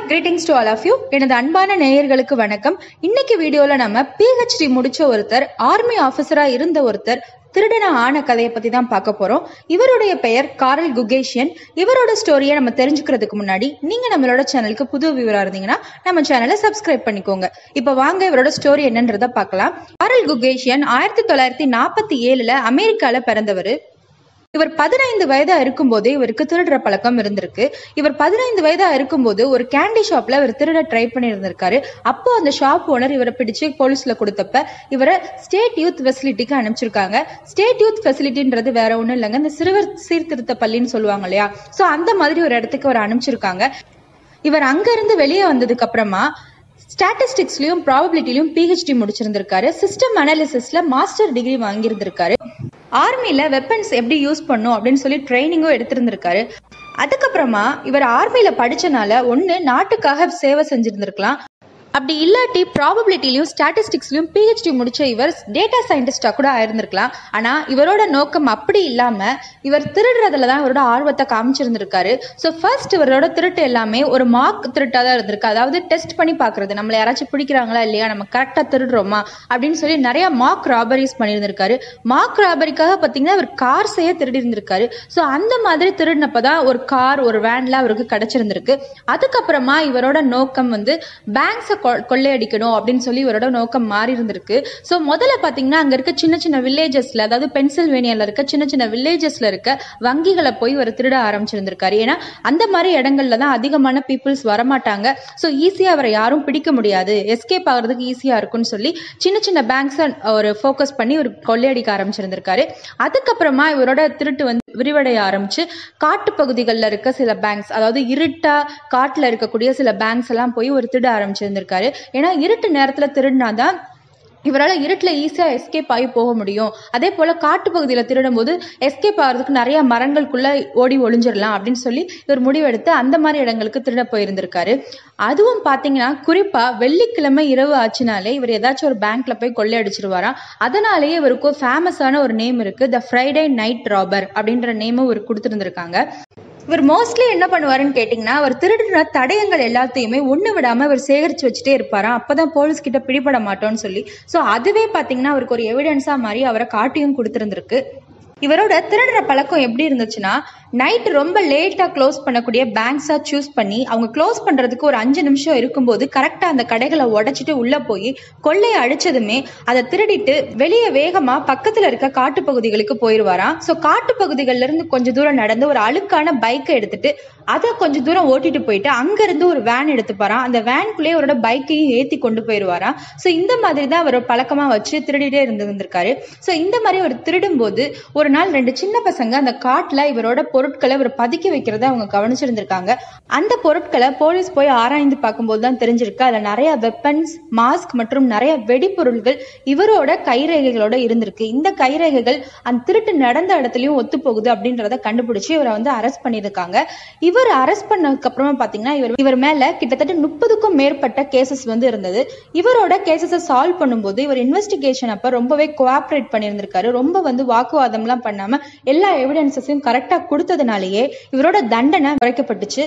greetings to all of you எனது அன்பான நேயர்களுக்கு வணக்கம் இன்னைக்கு வீடியோல நம்ம பிஹெச்டி முடிச்ச ஒருத்தர் ஆர்மி ஆபீசரா இருந்த ஒருத்தர் திருடன ஆன கதையை பத்தி தான் பார்க்க போறோம் இவருடைய பெயர் காரல் குகேஷியன் இவரோட ஸ்டோரியை நம்ம தெரிஞ்சுக்கிறதுக்கு முன்னாடி நீங்க நம்மளோட சேனலுக்கு புது வியூவரா இருந்தீங்கன்னா நம்ம சேனலை சப்ஸ்கிரைப் பண்ணிக்கோங்க இப்ப வாங்க இவரோட ஸ்டோரி என்னன்றத பார்க்கலாம் காரல் குகேஷியன் ஆயிரத்தி தொள்ளாயிரத்தி நாற்பத்தி ஏழுல அமெரிக்கால பிறந்தவர் இவர் பதினைந்து வயதா இருக்கும்போதே இவருக்கு திருடுற பழக்கம் இருந்திருக்கு இவர் பதினைந்து வயதா இருக்கும்போது ஒரு கேண்டி ஷாப்ல இவர் திருட ட்ரை பண்ணி இருந்திருக்காரு அப்போ அந்த ஷாப் ஓனர் இவரை பிடிச்சு போலீஸ்ல கொடுத்தப்ப இவரை ஸ்டேட் யூத் ஃபெசிலிட்டிக்கு அனுப்பிச்சிருக்காங்க ஸ்டேட் யூத் ஃபெசிலிட்டின்றது வேற ஒண்ணும் இல்லைங்க இந்த சிறுவர் சீர்திருத்த பள்ளின்னு சொல்லுவாங்க இல்லையா சோ அந்த மாதிரி ஒரு இடத்துக்கு அவர் அனுப்பிச்சிருக்காங்க இவர் அங்க இருந்து வெளியே வந்ததுக்கு அப்புறமா ஸ்டாட்டிஸ்டிக்ஸ்லயும் ப்ராபபிலிட்டிலையும் பிஹெச்டி முடிச்சிருந்திருக்காரு சிஸ்டம் அனாலிசிஸ்ல மாஸ்டர் டிகிரி வாங்கியிருந்திருக்காரு ஆர்மில வெப்பன்ஸ் எப்படி யூஸ் பண்ணும் அப்படின்னு சொல்லி ட்ரைனிங்கும் எடுத்திருந்திருக்காரு அதுக்கப்புறமா இவர் ஆர்மில படிச்சனால ஒண்ணு நாட்டுக்காக சேவை செஞ்சிருந்திருக்கலாம் அப்படி இல்லாட்டி ப்ராபபிலிட்டிலையும் ஸ்டாட்டிஸ்டிக்ஸ்லயும் பிஹெச்டி முடிச்ச இவர் டேட்டா சயின்டிஸ்டா கூட ஆயிருந்திருக்கலாம் ஆனா இவரோட நோக்கம் அப்படி இல்லாம இவர் திருடுறதுல தான் இவரோட ஆர்வத்தை காமிச்சிருந்திருக்காரு ஸோ ஃபர்ஸ்ட் இவரோட திருட்டு எல்லாமே ஒரு மார்க் திருட்டா தான் இருந்திருக்கு அதாவது டெஸ்ட் பண்ணி பாக்குறது நம்மள யாராச்சும் பிடிக்கிறாங்களா இல்லையா நம்ம கரெக்டா திருடுறோமா அப்படின்னு சொல்லி நிறைய மார்க் ராபரிஸ் பண்ணியிருந்திருக்காரு மார்க் ராபரிக்காக பாத்தீங்கன்னா இவர் கார்ஸையே திருடி இருந்திருக்காரு ஸோ அந்த மாதிரி திருடினப்பதான் ஒரு கார் ஒரு வேன்ல அவருக்கு கிடைச்சிருந்திருக்கு அதுக்கப்புறமா இவரோட நோக்கம் வந்து பேங்க்ஸை கொள்ளையடிக்கணும் அப்படின்னு சொல்லி இவரோட நோக்கம் மாறி இருந்திருக்கு ஸோ முதல்ல பாத்தீங்கன்னா அங்க இருக்க சின்ன சின்ன வில்லேஜஸ்ல அதாவது பென்சில்வேனியால இருக்க சின்ன சின்ன வில்லேஜஸ்ல இருக்க வங்கிகளை போய் இவர் திருட ஆரம்பிச்சிருந்திருக்காரு ஏன்னா அந்த மாதிரி இடங்கள்ல தான் அதிகமான பீப்புள்ஸ் வரமாட்டாங்க ஸோ ஈஸியா அவரை யாரும் பிடிக்க முடியாது எஸ்கேப் ஆகிறதுக்கு ஈஸியா இருக்கும்னு சொல்லி சின்ன சின்ன பேங்க்ஸை ஒரு ஃபோக்கஸ் பண்ணி இவர் கொள்ளையடிக்க ஆரம்பிச்சிருந்திருக்காரு அதுக்கப்புறமா இவரோட திருட்டு வந்து விரிவடைய ஆரம்பிச்சு காட்டு பகுதிகளில் இருக்க சில பேங்க்ஸ் அதாவது இருட்டா காட்டுல இருக்கக்கூடிய சில பேங்க்ஸ் எல்லாம் போய் ஒரு திருட ஆரம்பிச்சிருந்திருக்காரு ஏன்னா இருட்டு நேரத்துல திருடினாதான் இவரால் இருட்டில் ஈஸியாக எஸ்கேப் ஆகி போக முடியும் அதே போல் காட்டு பகுதியில் திருடும் போது எஸ்கேப் ஆகிறதுக்கு நிறைய மரங்களுக்குள்ள ஓடி ஒளிஞ்சிடலாம் அப்படின்னு சொல்லி இவர் முடிவெடுத்து அந்த மாதிரி இடங்களுக்கு திருட போயிருந்திருக்காரு அதுவும் பார்த்தீங்கன்னா குறிப்பாக வெள்ளிக்கிழமை இரவு ஆச்சுனாலே இவர் ஏதாச்சும் ஒரு பேங்க்ல போய் கொள்ளையடிச்சிருவாராம் அதனாலேயே இவருக்கு ஃபேமஸான ஒரு நேம் இருக்கு த ஃப்ரைடே நைட் ராபர் அப்படின்ற நேமும் இவர் கொடுத்துருந்துருக்காங்க இவர் மோஸ்ட்லி என்ன பண்ணுவாருன்னு கேட்டிங்கன்னா அவர் திருடின தடயங்கள் எல்லாத்தையுமே ஒன்று விடாமல் இவர் சேகரித்து வச்சுட்டே இருப்பாராம் அப்போ தான் போலீஸ் கிட்ட பிடிபட மாட்டோம்னு சொல்லி ஸோ அதுவே பார்த்தீங்கன்னா அவருக்கு ஒரு எவிடன்ஸாக மாதிரி அவரை காட்டியும் கொடுத்துருந்துருக்கு இவரோட திருடுற பழக்கம் எப்படி இருந்துச்சுன்னா நைட் ரொம்ப லேட்டா க்ளோஸ் பண்ணக்கூடிய பேங்க்ஸா சூஸ் பண்ணி அவங்க க்ளோஸ் பண்றதுக்கு ஒரு அஞ்சு நிமிஷம் இருக்கும்போது கரெக்டா அந்த கடைகளை உடைச்சிட்டு உள்ள போய் கொள்ளையை அடிச்சதுமே அதை திருடிட்டு வெளியே வேகமா பக்கத்துல இருக்க காட்டு பகுதிகளுக்கு போயிருவாராம் ஸோ காட்டு பகுதிகள்ல இருந்து கொஞ்சம் தூரம் நடந்து ஒரு அழுக்கான பைக்கை எடுத்துட்டு அதை கொஞ்சம் தூரம் ஓட்டிட்டு போயிட்டு அங்க இருந்து ஒரு வேன் எடுத்துப்பாராம் அந்த வேனுக்குள்ளேயே அவரோட பைக்கையும் ஏத்தி கொண்டு போயிருவாராம் ஸோ இந்த மாதிரி தான் அவர் பழக்கமா வச்சு திருடிட்டே இருந்திருந்திருக்காரு ஸோ இந்த மாதிரி அவர் திருடும் போது ஒரு நாள் ரெண்டு சின்ன பசங்க அந்த காட்டுல இவரோட பொருட்களை இவர் பதுக்கி வைக்கிறத அவங்க கவனிச்சிருந்திருக்காங்க அந்த பொருட்களை போலீஸ் போய் ஆராய்ந்து பார்க்கும்போது தான் தெரிஞ்சிருக்கு அதுல நிறைய வெப்பன்ஸ் மாஸ்க் மற்றும் நிறைய வெடிப்பொருள்கள் இவரோட கைரேகைகளோட இருந்திருக்கு இந்த கைரேகைகள் அந்த திருட்டு நடந்த இடத்துலயும் ஒத்து போகுது அப்படின்றத கண்டுபிடிச்சு இவரை வந்து அரெஸ்ட் பண்ணியிருக்காங்க இவர் அரெஸ்ட் பண்ணதுக்கு அப்புறமா பாத்தீங்கன்னா இவர் இவர் மேல கிட்டத்தட்ட முப்பதுக்கும் மேற்பட்ட கேசஸ் வந்து இருந்தது இவரோட கேசஸை சால்வ் பண்ணும்போது இவர் இன்வெஸ்டிகேஷன் அப்ப ரொம்பவே கோஆப்ரேட் பண்ணியிருந்திருக்காரு ரொம்ப வந்து வாக்குவாதம்லாம் பண்ணாம எல்லா எவிடன்சஸையும் கரெக்டா கொடுத்ததுனாலேயே இவரோட தண்டனை குறைக்கப்பட்டுச்சு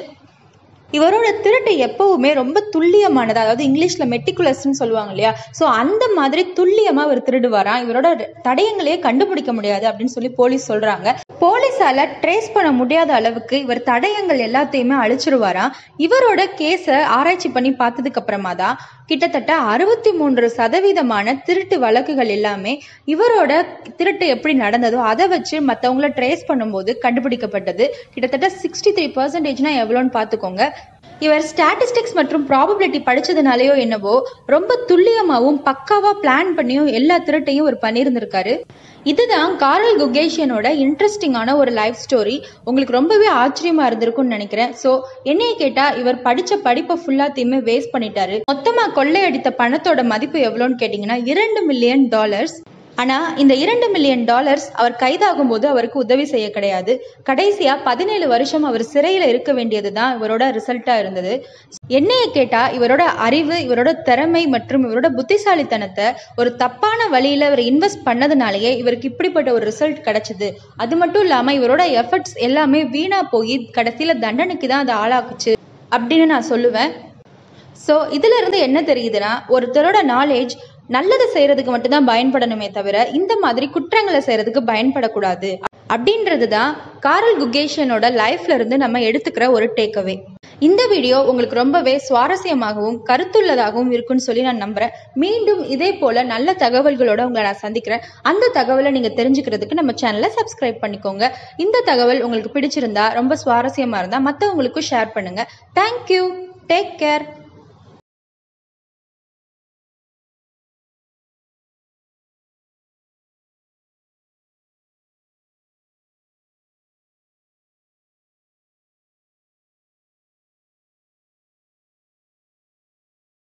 இவரோட திருட்டு எப்பவுமே ரொம்ப துல்லியமானது அதாவது இங்கிலீஷ்ல மெட்டிகுலஸ்ன்னு சொல்லுவாங்க இல்லையா ஸோ அந்த மாதிரி துல்லியமா இவர் திருடுவாராம் இவரோட தடயங்களே கண்டுபிடிக்க முடியாது அப்படின்னு சொல்லி போலீஸ் சொல்றாங்க போலீஸால ட்ரேஸ் பண்ண முடியாத அளவுக்கு இவர் தடயங்கள் எல்லாத்தையுமே அழிச்சிருவாராம் இவரோட கேஸை ஆராய்ச்சி பண்ணி பார்த்ததுக்கு அப்புறமா தான் கிட்டத்தட்ட அறுபத்தி மூன்று சதவீதமான திருட்டு வழக்குகள் எல்லாமே இவரோட திருட்டு எப்படி நடந்ததோ அதை வச்சு மற்றவங்கள ட்ரேஸ் பண்ணும்போது கண்டுபிடிக்கப்பட்டது கிட்டத்தட்ட சிக்ஸ்டி த்ரீ பர்சன்டேஜ்னா எவ்வளோன்னு பார்த்துக்கோங்க இவர் ஸ்டாட்டிஸ்டிக்ஸ் மற்றும் ப்ராபபிலிட்டி படிச்சதுனாலயோ என்னவோ ரொம்ப துல்லியமாகவும் பக்காவா பிளான் பண்ணியும் எல்லா திருட்டையும் இவர் பண்ணியிருந்திருக்காரு இதுதான் காரல் குகேஷியனோட இன்ட்ரெஸ்டிங்கான ஒரு லைஃப் ஸ்டோரி உங்களுக்கு ரொம்பவே ஆச்சரியமா இருந்திருக்கும்னு நினைக்கிறேன் ஸோ என்னைய கேட்டா இவர் படிச்ச படிப்பை ஃபுல்லாத்தையுமே வேஸ்ட் பண்ணிட்டாரு மொத்தமா கொள்ளையடித்த பணத்தோட மதிப்பு எவ்வளோன்னு கேட்டீங்கன்னா இரண்டு மில்லியன் டாலர்ஸ் ஆனா இந்த இரண்டு மில்லியன் டாலர்ஸ் அவர் கைதாகும் போது அவருக்கு உதவி செய்ய கிடையாது கடைசியா பதினேழு வருஷம் அவர் சிறையில இருக்க வேண்டியதுதான் இவரோட ரிசல்ட்டா இருந்தது என்னைய கேட்டா இவரோட அறிவு இவரோட திறமை மற்றும் இவரோட புத்திசாலித்தனத்தை ஒரு தப்பான வழியில இவர் இன்வெஸ்ட் பண்ணதுனாலயே இவருக்கு இப்படிப்பட்ட ஒரு ரிசல்ட் கிடைச்சது அது மட்டும் இல்லாம இவரோட எஃபர்ட்ஸ் எல்லாமே வீணா போய் கடைசியில தண்டனைக்கு தான் அது ஆளாக்குச்சு அப்படின்னு நான் சொல்லுவேன் ஸோ இதுல இருந்து என்ன தெரியுதுன்னா ஒருத்தரோட நாலேஜ் நல்லது செய்யறதுக்கு மட்டும்தான் பயன்படணுமே தவிர இந்த மாதிரி குற்றங்களை செய்யறதுக்கு பயன்படக்கூடாது அப்படின்றது தான் காரல் குகேஷனோட லைஃப்ல இருந்து நம்ம எடுத்துக்கிற ஒரு டேக்அவே இந்த வீடியோ உங்களுக்கு ரொம்பவே சுவாரஸ்யமாகவும் கருத்துள்ளதாகவும் இருக்கும்னு சொல்லி நான் நம்புறேன் மீண்டும் இதே போல நல்ல தகவல்களோட உங்களை நான் சந்திக்கிறேன் அந்த தகவலை நீங்க தெரிஞ்சுக்கிறதுக்கு நம்ம சேனலை சப்ஸ்கிரைப் பண்ணிக்கோங்க இந்த தகவல் உங்களுக்கு பிடிச்சிருந்தா ரொம்ப சுவாரஸ்யமா இருந்தா மற்றவங்களுக்கும் ஷேர் பண்ணுங்க தேங்க்யூ டேக் கேர்